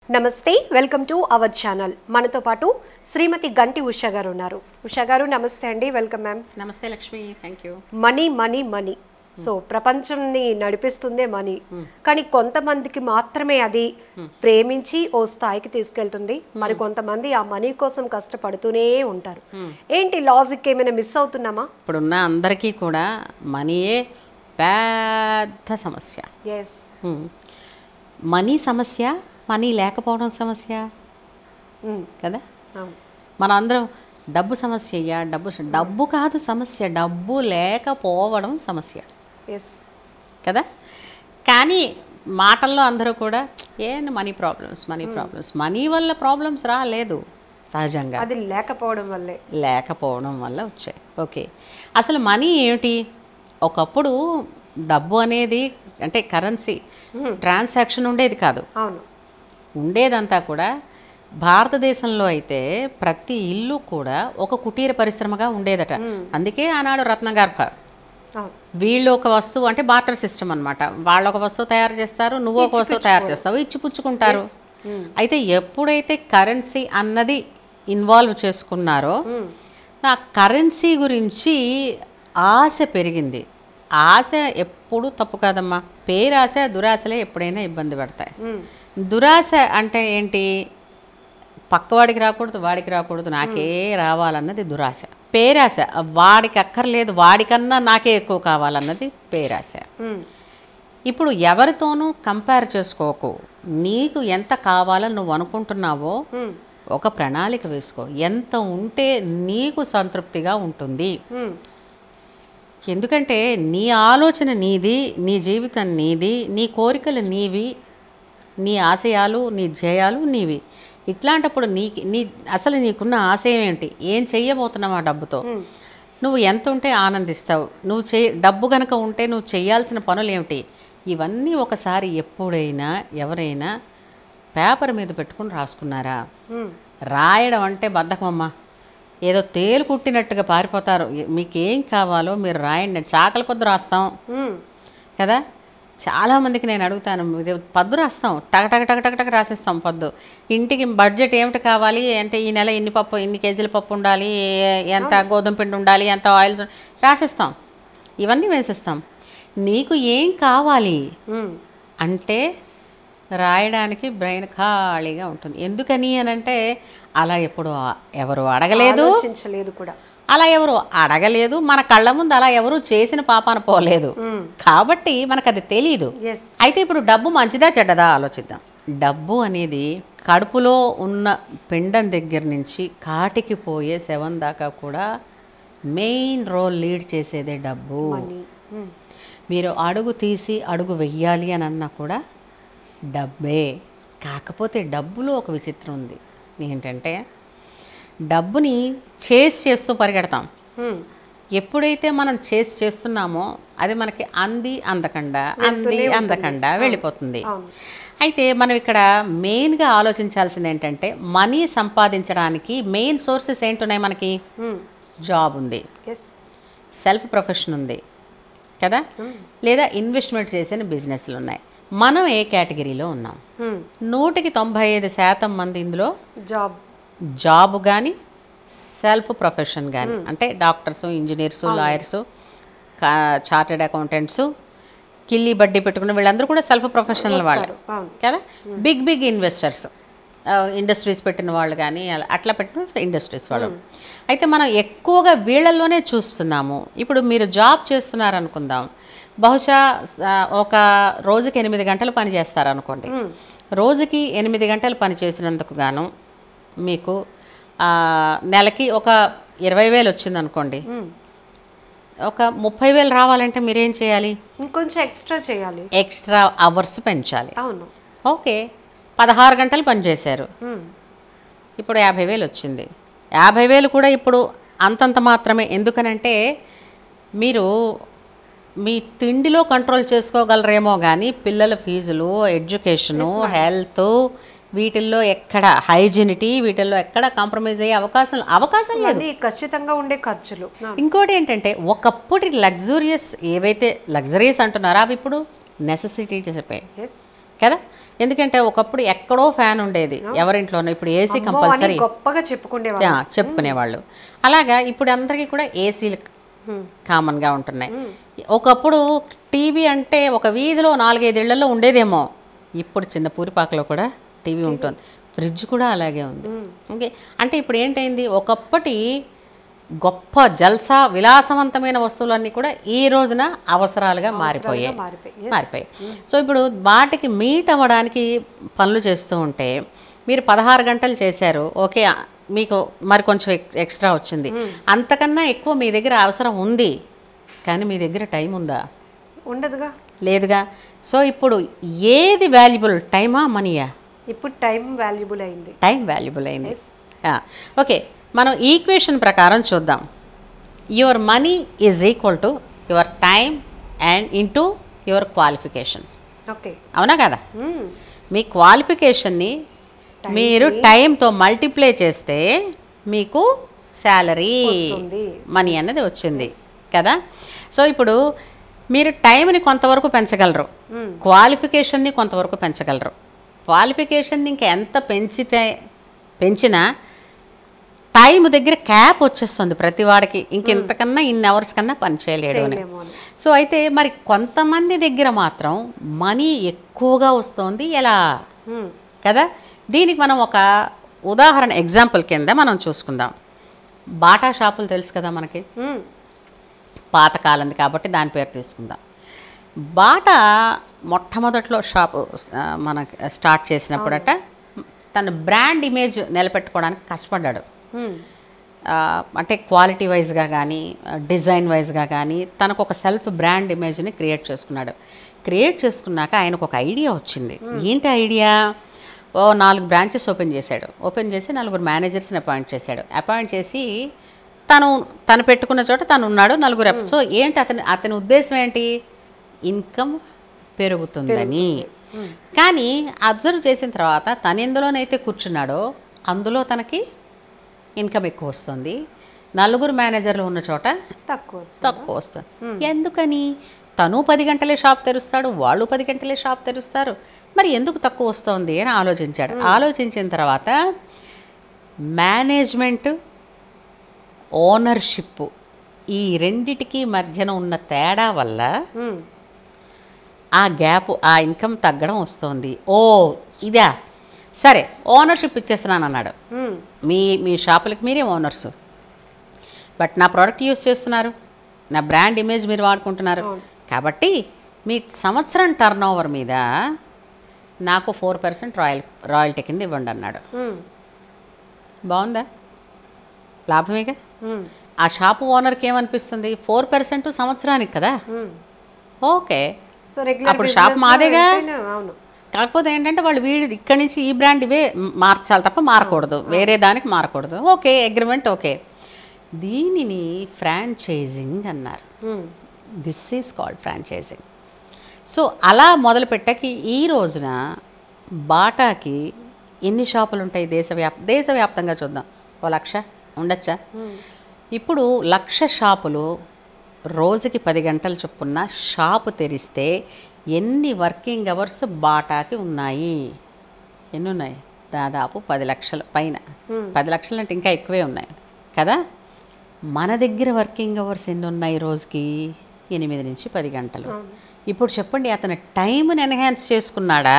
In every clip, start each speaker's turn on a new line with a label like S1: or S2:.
S1: నమస్తే welcome to our channel మనతో పాటు శ్రీమతి గంటి ఉషా గారు ఉన్నారు ఉషా గారు నమస్తే అండి welcome ma'am
S2: namaste Lakshmi thank you
S1: money money money so ప్రపంచంని నడిపిస్తుందే మనీ కానీ కొంతమందికి మాత్రమే అది ప్రేమించి ఓ స్థాయికి తీసుకెళ్తుంది మరి కొంతమంది ఆ మనీ కోసం కష్టపడుతూనే ఉంటారు ఏంటి లాజిక్ ఏమైనా మిస్ అవుతున్నామా
S2: ఇప్పుడున్న అందరికీ కూడా మనీయే పెద్ద సమస్య
S1: ఎస్
S2: హ్మ్. మనీ సమస్య మనీ లేకపోవడం సమస్య కదా మనం అందరం డబ్బు సమస్య అయ్యా డబ్బు స- డబ్బు కాదు సమస్య డబ్బు లేకపోవడం సమస్య
S1: ఎస్
S2: కదా కానీ మాటల్లో అందరూ కూడా ఏంటి money problems money problems money వల్ల ప్రాబ్లమ్స్ రాలేదు సహజంగా
S1: అది లేకపోవడం వల్లే
S2: లేకపోవడం వల్ల వచ్చాయి ఓకే అసలు మనీ ఏమిటి ఒకప్పుడు డబ్బు అనేది అంటే కరెన్సీ ట్రాన్సాక్షన్ ఉండేది కాదు
S1: అవును
S2: ఉండేదంతా కూడా భారతదేశంలో అయితే ప్రతి ఇల్లు కూడా ఒక కుటీర పరిశ్రమగా ఉండేదట అందుకే ఆనాడు రత్నగర్భ
S1: అవును
S2: వీళ్ళు ఒక వస్తువు అంటే బార్టర్ సిస్టమ్ అన్నమాట వాళ్ళు ఒక వస్తువు తయారు చేస్తారు నువ్వు ఒక వస్తువు తయారు చేస్తావు ఇచ్చి పుచ్చుకుంటారు అయితే ఎప్పుడైతే కరెన్సీ అన్నది ఇన్వాల్వ్ చేసుకున్నారో ఆ కరెన్సీ గురించి ఆశ పెరిగింది ఆశ ఎప్పుడు తప్పు కాదమ్మా పేరాశ దురాశలే ఎప్పుడైనా ఇబ్బంది పడతాయి దురాశ అంటే ఏంటి పక్కవాడికి రాకూడదు వాడికి రాకూడదు నాకే రావాలన్నది దురాశ పేరాశ వాడికి అక్కర్లేదు వాడికన్నా నాకే ఎక్కువ కావాలన్నది పేరాశ
S1: మ్మ్.
S2: ఇప్పుడు ఎవరితోనూ కంపేర్ చేసుకోకు నీకు ఎంత కావాలని నువ్వు అనుకుంటున్నావో
S1: మ్మ్.
S2: ఒక ప్రణాళిక వేసుకో ఎంత ఉంటే నీకు సంతృప్తిగా ఉంటుంది
S1: మ్మ్.
S2: ఎందుకంటే నీ ఆలోచన నీది నీ జీవితం నీది నీ కోరికలు నీవి నీ ఆశయాలు నీ ధ్యేయాలు నీవి ఇట్లాంటప్పుడు నీ నీ అసలు నీకున్న ఆశయం ఏంటి ఏం చెయ్యబోతున్నావు ఆ డబ్బుతో నువ్వు ఎంత ఉంటే ఆనందిస్తావు నువ్వు చే డబ్బు గనక ఉంటే నువ్వు చేయాల్సిన పనులు ఏమిటి ఇవన్నీ ఒకసారి ఎప్పుడైనా ఎవరైనా పేపర్ మీద పెట్టుకుని రాసుకున్నారా
S1: మ్మ్.
S2: రాయడం అంటే బద్ధకమమ్మా ఏదో తేలు కుట్టినట్టుగా పారిపోతారు ఏ- మీకేం కావాలో మీరు రాయండి చాకలి పొద్దు రాస్తాం
S1: మ్మ్.
S2: కదా చాలామందికి నేను అడుగుతాను మీరు పద్దు రాస్తాం టక టక టక టక టక రాసిస్తాం పద్దు ఇంటికి బడ్జెట్ ఏమిటి కావాలి అంటే ఈ నెల ఇన్ని పప్పు ఇన్ని కేజీల పప్పు ఉండాలి ఏ- ఎంత గోధుమ పిండి ఉండాలి ఎంత ఆయిల్ రాసిస్తాం ఇవన్నీ వేసిస్తాం నీకు ఏం కావాలి
S1: మ్మ్.
S2: అంటే రాయడానికి బ్రెయిన్ ఖాళీగా ఉంటుంది ఎందుకని అని అంటే అలా ఎప్పుడు ఆ- ఎవరు అడగలేదు
S1: ఆలోచించలేదు కూడా
S2: అలా ఎవరు అడగలేదు మన కళ్ళ ముందు అలా ఎవరు చేసిన పాపాన పోలేదు
S1: మ్మ్.
S2: కాబట్టి మనకు అది తెలియదు
S1: ఎస్
S2: అయితే ఇప్పుడు డబ్బు మంచిదా చెడ్డదా ఆలోచిద్దాం డబ్బు అనేది కడుపులో ఉన్న పిండం దగ్గర నుంచి కాటికి పోయే శవం దాకా కూడా మెయిన్ రోల్ లీడ్ చేసేదే డబ్బు
S1: మనీ మ్మ్.
S2: మీరు అడుగు తీసి అడుగు వెయ్యాలి అని అన్నా కూడా డబ్బే కాకపోతే డబ్బులో ఒక విచిత్రం ఉంది ఏంటంటే డబ్బుని చేసి చేస్తూ పరిగెడతాం
S1: మ్మ్.
S2: ఎప్పుడైతే మనం చేసి చేస్తున్నామో అది మనకి అంది అందకుండా అంది అందకుండా వెళ్ళిపోతుంది
S1: అవును
S2: అయితే మనం ఇక్కడ మెయిన్గా ఆలోచించాల్సింది ఏంటంటే మనీ సంపాదించడానికి మెయిన్ సోర్సెస్ ఏంటున్నాయి మనకి
S1: మ్మ్.
S2: జాబ్ ఉంది
S1: ఎస్
S2: సెల్ఫ్ ప్రొఫెషన్ ఉంది కదా లేదా ఇన్వెస్ట్మెంట్ చేసిన బిజినెస్లు ఉన్నాయి మనం ఏ కేటగిరీలో ఉన్నాం
S1: మ్మ్.
S2: నూటికి తొంభై ఐదు శాతం మంది ఇందులో
S1: జాబ్
S2: జాబ్ కానీ సెల్ఫ్ ప్రొఫెషన్ కానీ అంటే doctors engineers lawyers chartered accountants కిల్లి బడ్డీ పెట్టుకున్న వీళ్ళందరూ కూడా సెల్ఫ్ ప్రొఫెషనల్ వాళ్ళు
S1: అవును
S2: కదా బిగ్ బిగ్ ఇన్వెస్టర్స్ ఇండస్ట్రీస్ పెట్టిన వాళ్ళు కానీ అలా అట్లా పెట్టిన ఇండస్ట్రీస్ వాళ్ళు అయితే మనం ఎక్కువగా వీళ్ళల్లోనే చూస్తున్నాము ఇప్పుడు మీరు జాబ్ చేస్తున్నారనుకుందాం బహుశా ఆ, ఒక రోజుకి ఎనిమిది గంటలు పని చేస్తారనుకోండి రోజుకి ఎనిమిది గంటలు పని చేసినందుకు గాను మీకు ఆ, నెలకి ఒక ఇరవై వేలు వచ్చిందనుకోండి
S1: మ్మ్.
S2: ఒక ముప్పై వేలు రావాలంటే మీరేం చేయాలి
S1: ఇంకొంచెం ఎక్స్ట్రా చేయాలి
S2: ఎక్స్ట్రా అవర్స్ పెంచాలి
S1: అవును
S2: ఓకే పదహారు గంటలు పనిచేశారు
S1: మ్మ్.
S2: ఇప్పుడు యాభై వేలు వచ్చింది యాభై వేలు కూడా ఇప్పుడు అంతంత మాత్రమే ఎందుకనంటే మీరు మీ తిండిలో కంట్రోల్ చేసుకోగలరేమో కానీ పిల్లల ఫీజులు ఎడ్యుకేషను హెల్త్ వీటిల్లో ఎక్కడ హైజినిటీ వీటిల్లో ఎక్కడ కాంప్రమైజ్ అయ్యే అవకాశం అవకాశం లేదు
S1: అన్నీ ఖచ్చితంగా ఉండే ఖర్చులు అవును.
S2: ఇంకోటి ఏంటంటే ఒకప్పటి లగ్జూరియస్ ఏవైతే లగ్జరీస్ అంటున్నారో అవి ఇప్పుడు నెససిటీస్ అయిపోయాయి
S1: ఎస్
S2: కదా ఎందుకంటే ఒకప్పుడు ఎక్కడో ఫ్యాన్ ఉండేది ఎవరింట్లోనో ఇప్పుడు ఏసీ
S1: అమ్మో అని
S2: కంపల్సరీ
S1: గొప్పగా చెప్పుకునేవాళ్ళు
S2: యా, చెప్పుకునేవాళ్ళు అలాగా ఇప్పుడు అందరికీ కూడా ఏసీలు కామన్గా ఉంటున్నాయి ఒకప్పుడు టీవీ అంటే ఒక వీధిలో నాలుగైదు ఇళ్లలో ఉండేదేమో ఇప్పుడు చిన్న పూరిపాకలో కూడా టీవీ ఉంటుంది ఫ్రిడ్జ్ కూడా అలాగే ఉంది ఓకే అంటే ఇప్పుడు ఏంటైంది ఒకప్పటి గొప్ప జల్సా విలాసవంతమైన వస్తువులన్నీ కూడా ఈ రోజున అవసరాలుగా మారిపోయాయి
S1: మారిపోయి
S2: మారిపోయాయి సో ఇప్పుడు వాటికి మీట్ అవ్వడానికి పనులు చేస్తూ ఉంటే మీరు పదహారు గంటలు చేశారు ఓకే మీకు మరి కొంచెం ఎక్- ఎక్స్ట్రా వచ్చింది అంతకన్నా ఎక్కువ మీ దగ్గర అవసరం ఉంది కానీ మీ దగ్గర టైం ఉందా
S1: ఉండదుగా
S2: లేదుగా సో ఇప్పుడు ఏది వాల్యుబుల్ టైమా మనీయా
S1: ఇప్పుడు టైం వాల్యుబుల్ అయింది
S2: టైం వాల్యుబుల్ అయింది ఓకే మనం ఈక్వేషన్ ప్రకారం చూద్దాం your money is equal to your time and into your qualification
S1: okay
S2: అవునా కదా మీ క్వాలిఫికేషన్ని మీరు టైంతో మల్టిప్లై చేస్తే మీకు శాలరీ
S1: వస్తుంది.
S2: మనీ అనేది వచ్చింది కదా సో ఇప్పుడు మీరు టైంని కొంతవరకు పెంచగలరు క్వాలిఫికేషన్ని కొంతవరకు పెంచగలరు క్వాలిఫికేషన్ని ఇంకా ఎంత పెంచితే పెంచినా టైం దగ్గర క్యాప్ వచ్చేస్తుంది ప్రతి వాడికి ఇంక ఇంతకన్నా ఇన్ని అవర్స్ కన్నా పని చేయలేడు అని
S1: చేయలేము అని.
S2: సో అయితే మరి కొంతమంది దగ్గర మాత్రం మనీ ఎక్కువగా వస్తుంది ఎలా
S1: మ్మ్.
S2: కదా దీనికి మనం ఒక ఉదాహరణ ఎగ్జాంపుల్ కింద మనం చూసుకుందాం బాటా షాపులు తెలుసు కదా మనకి
S1: మ్మ్.
S2: పాతకాలంది కాబట్టి దాని పేరు తీసుకుందాం బాటా మొట్టమొదట్లో షాపు ఆ, మనకి స్టార్ట్ చేసినప్పుడట తన బ్రాండ్ ఇమేజ్ నిలబెట్టుకోవడానికి కష్టపడ్డాడు
S1: మ్మ్.
S2: ఆ, అంటే క్వాలిటీ వైజ్గా కానీ డిజైన్ వైజ్గా కానీ తనకు ఒక సెల్ఫ్ బ్రాండ్ ఇమేజ్ని క్రియేట్ చేసుకున్నాడు క్రియేట్ చేసుకున్నాక ఆయనకు ఒక ఐడియా వచ్చింది ఏంటి ఐడియా ఓ నాలుగు బ్రాంచెస్ ఓపెన్ చేశాడు ఓపెన్ చేసి నలుగురు మేనేజర్స్ని అపాయింట్ చేశాడు అపాయింట్ చేసి తను తను పెట్టుకున్న చోట తను ఉన్నాడు నలుగురు అప్- సో ఏంటి అతని అతని ఉద్దేశం ఏంటి ఇన్కమ్ పెరుగుతుందని కానీ అబ్జర్వ్ చేసిన తర్వాత తను ఎందులోనైతే కూర్చున్నాడో అందులో తనకి ఇన్కమ్ ఎక్కువ వస్తుంది నలుగురు మేనేజర్లు ఉన్న చోట
S1: తక్కువ వస్తుంది.
S2: తక్కువ వస్తుంది ఎందుకని తను పది గంటలే షాప్ తెరుస్తాడు వాళ్ళు పది గంటలే షాప్ తెరుస్తారు మరి ఎందుకు తక్కువ వస్తుంది అని ఆలోచించాడు ఆలోచించిన తర్వాత మేనేజ్మెంట్ ఓనర్షిప్ ఈ రెండిటికి మధ్యన ఉన్న తేడా వల్ల
S1: మ్మ్.
S2: ఆ గ్యాప్ ఆ ఇన్కమ్ తగ్గడం వస్తుంది ఓ ఇదా సరే ఓనర్షిప్ ఇచ్చేస్తున్నాను అన్నాడు
S1: మ్మ్.
S2: మీ మీ షాపులకి మీరే ఓనర్స్ బట్ నా ప్రోడక్ట్ యూస్ చేస్తున్నారు నా బ్రాండ్ ఇమేజ్ మీరు వాడుకుంటున్నారు కాబట్టి మీ సంవత్సరం టర్న్ ఓవర్ మీద నాకు ఫోర్ పర్సెంట్ రాయల్ రాయల్టీ కింద ఇవ్వండి అన్నాడు
S1: మ్మ్.
S2: బాగుందా లాభమేగా
S1: మ్మ్.
S2: ఆ షాపు ఓనర్కి ఏమనిపిస్తుంది ఫోర్ పర్సెంట్ సంవత్సరానికి కదా
S1: మ్మ్.
S2: ఓకే
S1: సో రెగ్యులర్
S2: అప్పుడు షాప్
S1: business లో
S2: మాదేగా?
S1: అయితేనే, అవును
S2: కాకపోతే ఏంటంటే వాళ్ళు వీడు ఇక్కడి నుంచి ఈ బ్రాండ్ ఇవే మార్చాలి తప్ప మారకూడదు వేరే దానికి మారకూడదు ఓకే అగ్రిమెంట్ ఓకే దీనిని ఫ్రాంచైజింగ్ అన్నారు
S1: మ్మ్.
S2: This is called franchising so అలా మొదలుపెట్టాకి ఈ రోజున బాటాకి ఎన్ని షాపులు ఉంటాయి దేశవ్యాప్ దేశవ్యాప్తంగా చూద్దాం ఓ లక్ష ఉండొచ్చా ఇప్పుడు లక్ష షాపులు రోజుకి పది గంటలు చొప్పున షాపు తెరిస్తే ఎన్ని వర్కింగ్ అవర్స్ బాటాకి ఉన్నాయి ఎన్ని ఉన్నాయి దాదాపు పది లక్షల పైన పది లక్షలు అంటే ఇంకా ఎక్కువే ఉన్నాయి కదా మన దగ్గర వర్కింగ్ అవర్స్ ఎన్ని ఉన్నాయి రోజుకి ఎనిమిది నుంచి పది గంటలు ఇప్పుడు చెప్పండి అతను టైంని ఎన్హాన్స్ చేసుకున్నాడా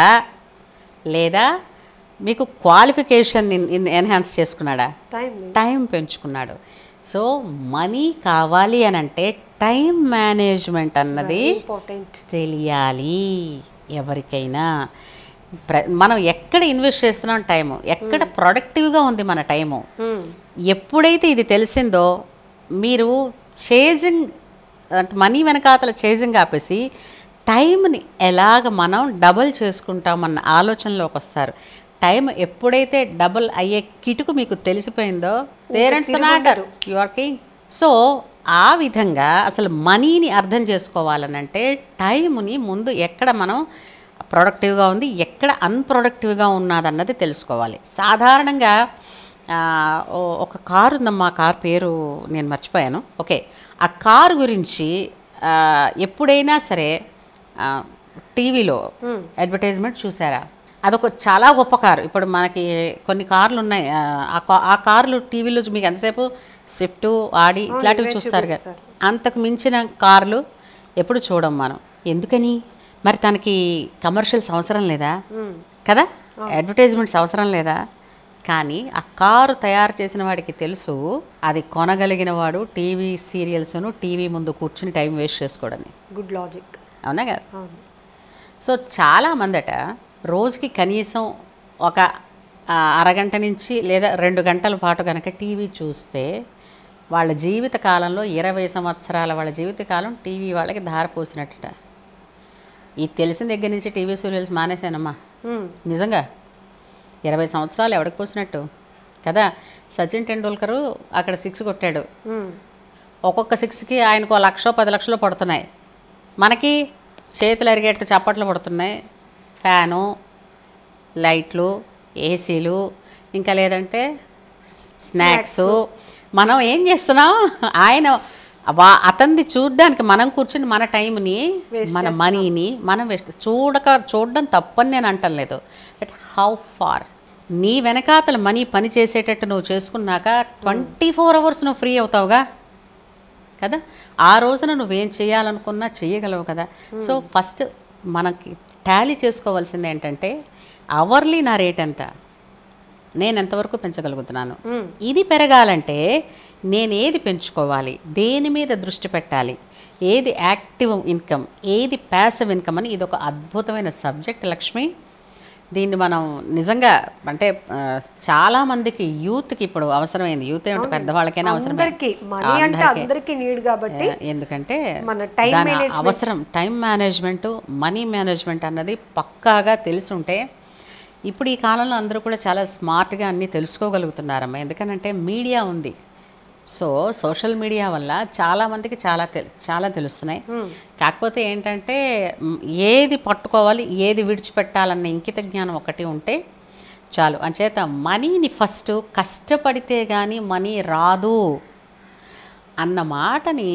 S2: లేదా మీకు క్వాలిఫికేషన్ ఎన్హాన్స్ చేసుకున్నాడా
S1: టైం లేదు
S2: టైం పెంచుకున్నాడు సో మనీ కావాలి అని అంటే టైం మేనేజ్మెంట్ అన్నది
S1: ఇంపార్టెంట్
S2: తెలియాలి ఎవరికైనా ప్ర మనం ఎక్కడ ఇన్వెస్ట్ చేస్తున్నాం టైము ఎక్కడ ప్రొడక్టివ్గా ఉంది మన టైము ఎప్పుడైతే ఇది తెలిసిందో మీరు చేజింగ్ అంటే మనీ వెనకాతల చేజింగ్ ఆపేసి టైంని ఎలాగ మనం డబల్ చేసుకుంటామన్న ఆలోచనలోకి వస్తారు టైం ఎప్పుడైతే డబుల్ అయ్యే కిటుకు మీకు తెలిసిపోయిందో parents the matter you are king so ఆ విధంగా అసలు మనీని అర్థం చేసుకోవాలనంటే టైంని ముందు ఎక్కడ మనం ప్రొడక్టివ్గా ఉంది ఎక్కడ అన్ప్రొడక్టివ్గా ఉన్నదన్నది తెలుసుకోవాలి సాధారణంగా ఆ, ఓ- ఒక కారు ఉందమ్మా ఆ కార్ పేరు నేను మర్చిపోయాను ఓకే ఆ కారు గురించి ఆ, ఎప్పుడైనా సరే టీవీలో అడ్వర్టైజ్మెంట్ చూసారా అదొక చాలా గొప్ప కారు ఇప్పుడు మనకి కొన్ని కార్లు ఉన్నాయి ఆ, ఆ కా- ఆ కార్లు టీవీలో మీకు ఎంతసేపు స్విఫ్ట్ ఆడి ఇట్లాంటివి చూస్తారు కదా అంతకు మించిన కార్లు ఎప్పుడు చూడం మనం ఎందుకని మరి తనకి కమర్షియల్స్ అవసరం లేదా కదా అడ్వర్టైజ్మెంట్స్ అవసరం లేదా కానీ ఆ కారు తయారు చేసిన వాడికి తెలుసు అది కొనగలిగిన వాడు టీవీ సీరియల్స్ను టీవీ ముందు కూర్చుని టైం వేస్ట్ చేసుకోవడని
S1: గుడ్ లాజిక్
S2: అవునా కదా
S1: అవును
S2: సో చాలామందట రోజుకి కనీసం ఒక ఆ, అరగంట నుంచి లేదా రెండు గంటల పాటు కనుక టీవీ చూస్తే వాళ్ళ జీవిత కాలంలో ఇరవై సంవత్సరాల వాళ్ళ జీవిత కాలం టీవీ వాళ్ళకి ధారపోసినట్టుట ఇది తెలిసిన దగ్గర నుంచి టీవీ సీరియల్స్ మానేశానమ్మా
S1: మ్మ్.
S2: నిజంగా ఇరవై సంవత్సరాలు ఎవరికి పోసినట్టు కదా సచిన్ టెండూల్కరు అక్కడ సిక్స్ కొట్టాడు
S1: మ్మ్.
S2: ఒక్కొక్క సిక్స్కి ఆయనకు లక్షో పది లక్షలు పడుతున్నాయి మనకి చేతులు అరిగేట్టు చప్పట్లు పడుతున్నాయి ఫ్యాను లైట్లు ఏసీలు ఇంకా లేదంటే స్నాక్స్ మనం ఏం చేస్తున్నాం ఆయన వా అతనిది చూడడానికి మనం కూర్చుని మన టైంని మన మనీని మనం వేస్ట్ చూడక చూడడం తప్పని నేను అంటలేదు బట్ హౌ ఫార్ నీ వెనకాతల మనీ పని చేసేటట్టు నువ్వు చేసుకున్నాక ట్వంటీ ఫోర్ అవర్స్ నువ్వు ఫ్రీ అవుతావుగా కదా ఆ రోజున నువ్వేం చేయాలనుకున్నా చేయగలవు కదా సో ఫస్ట్ మనకి టాలీ చేసుకోవాల్సింది ఏంటంటే అవర్లీ నా రేట్ ఎంత నేను ఎంతవరకు పెంచగలుగుతున్నాను ఇది పెరగాలంటే నేను ఏది పెంచుకోవాలి దేని మీద దృష్టి పెట్టాలి ఏది యాక్టివ్ ఇన్కమ్ ఏది ప్యాసివ్ ఇన్కమ్ అని ఇది ఒక అద్భుతమైన సబ్జెక్ట్ లక్ష్మి దీన్ని మనం నిజంగా అంటే ఆ, చాలా మందికి యూత్కి ఇప్పుడు అవసరమైంది యూత్ ఏమిటి పెద్దవాళ్ళకైనా అవసరమే
S1: అందరికి మనీ అంటే అందరికి నీడ్ కాబట్టి
S2: ఏ- ఎందుకంటే
S1: మన టైం
S2: దాని అవసరం టైం మేనేజ్మెంట్ మనీ మేనేజ్మెంట్ అన్నది పక్కాగా తెలుసుంటే ఇప్పుడు ఈ కాలంలో అందరూ కూడా చాలా స్మార్ట్గా అన్నీ తెలుసుకోగలుగుతున్నారమ్మా ఎందుకనంటే మీడియా ఉంది సో సోషల్ మీడియా వల్ల చాలామందికి చాలా తెలు చాలా తెలుస్తున్నాయి కాకపోతే ఏంటంటే మ్, ఏది పట్టుకోవాలి ఏది విడిచిపెట్టాలన్న ఇంకిత జ్ఞానం ఒకటి ఉంటే చాలు అంచేత మనీని ఫస్ట్ కష్టపడితే కానీ మనీ రాదు అన్న మాటని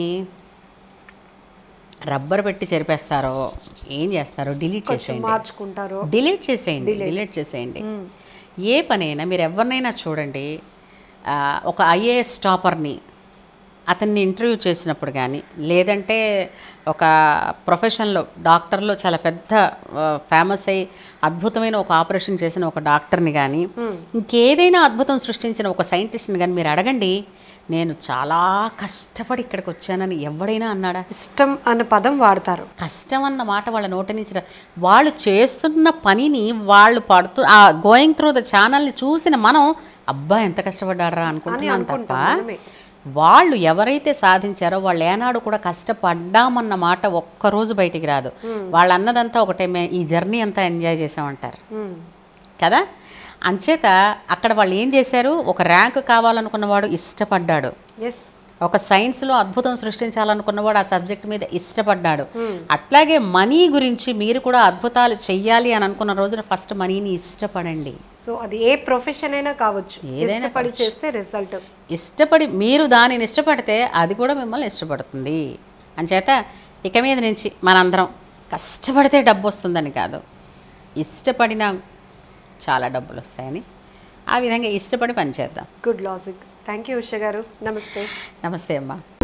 S2: రబ్బర్ పెట్టి చెరిపేస్తారో ఏం చేస్తారో డిలీట్ చేసేయండి
S1: మార్చుకుంటారు
S2: డిలీట్ చేసేయండి డిలీట్ చేసేయండి ఏ పనైనా మీరు ఎవరినైనా చూడండి ఆ, ఒక ఐఏఎస్ టాపర్ని అతన్ని ఇంటర్వ్యూ చేసినప్పుడు కానీ లేదంటే ఒక ప్రొఫెషన్లో డాక్టర్లో చాలా పెద్ద ఫేమస్ అయ్యి అద్భుతమైన ఒక ఆపరేషన్ చేసిన ఒక డాక్టర్ని కానీ ఇంకేదైనా అద్భుతం సృష్టించిన ఒక సైంటిస్ట్ని కానీ మీరు అడగండి నేను చాలా కష్టపడి ఇక్కడికి వచ్చానని ఎవడైనా అన్నాడా
S1: ఇష్టం అనే పదం వాడతారు
S2: కష్టం అన్న మాట వాళ్ళ నోటి నుంచి రా- వాళ్ళు చేస్తున్న పనిని వాళ్ళు పడుతూ ఆ గోయింగ్ త్రూ ద ఛానల్ని చూసిన మనం అబ్బా ఎంత కష్టపడ్డారా అనుకుంటున్నాం తప్ప
S1: మనమే.
S2: వాళ్ళు ఎవరైతే సాధించారో వాళ్ళు ఏనాడు కూడా కష్టపడ్డామన్న మాట ఒక్కరోజు బయటికి రాదు వాళ్ళు అన్నదంతా ఒకటే మే ఈ జర్నీ అంతా ఎంజాయ్ చేసామంటారు
S1: మ్మ్.
S2: కదా అంచేత అక్కడ వాళ్ళు ఏం చేశారు ఒక ర్యాంక్ కావాలనుకున్నవాడు ఇష్టపడ్డాడు
S1: ఎస్
S2: ఒక సైన్స్లో అద్భుతం సృష్టించాలనుకున్నవాడు ఆ సబ్జెక్ట్ మీద ఇష్టపడ్డాడు అట్లాగే మనీ గురించి మీరు కూడా అద్భుతాలు చెయ్యాలి అని అనుకున్న రోజున ఫస్ట్ మనీని ఇష్టపడండి
S1: సో అది ఏ ప్రొఫెషన్ అయినా కావచ్చు
S2: ఏదైనా
S1: ఇష్టపడి చేస్తే రిజల్ట్
S2: ఇష్టపడి మీరు దానిని ఇష్టపడితే అది కూడా మిమ్మల్ని ఇష్టపడుతుంది అంచేత ఇక మీద నుంచి మనందరం కష్టపడితే డబ్బు వస్తుందని కాదు ఇష్టపడినా చాలా డబ్బులు వస్తాయని ఆ విధంగా ఇష్టపడి పనిచేద్దాం
S1: good logic thank you Usha గారు నమస్తే
S2: నమస్తే అమ్మా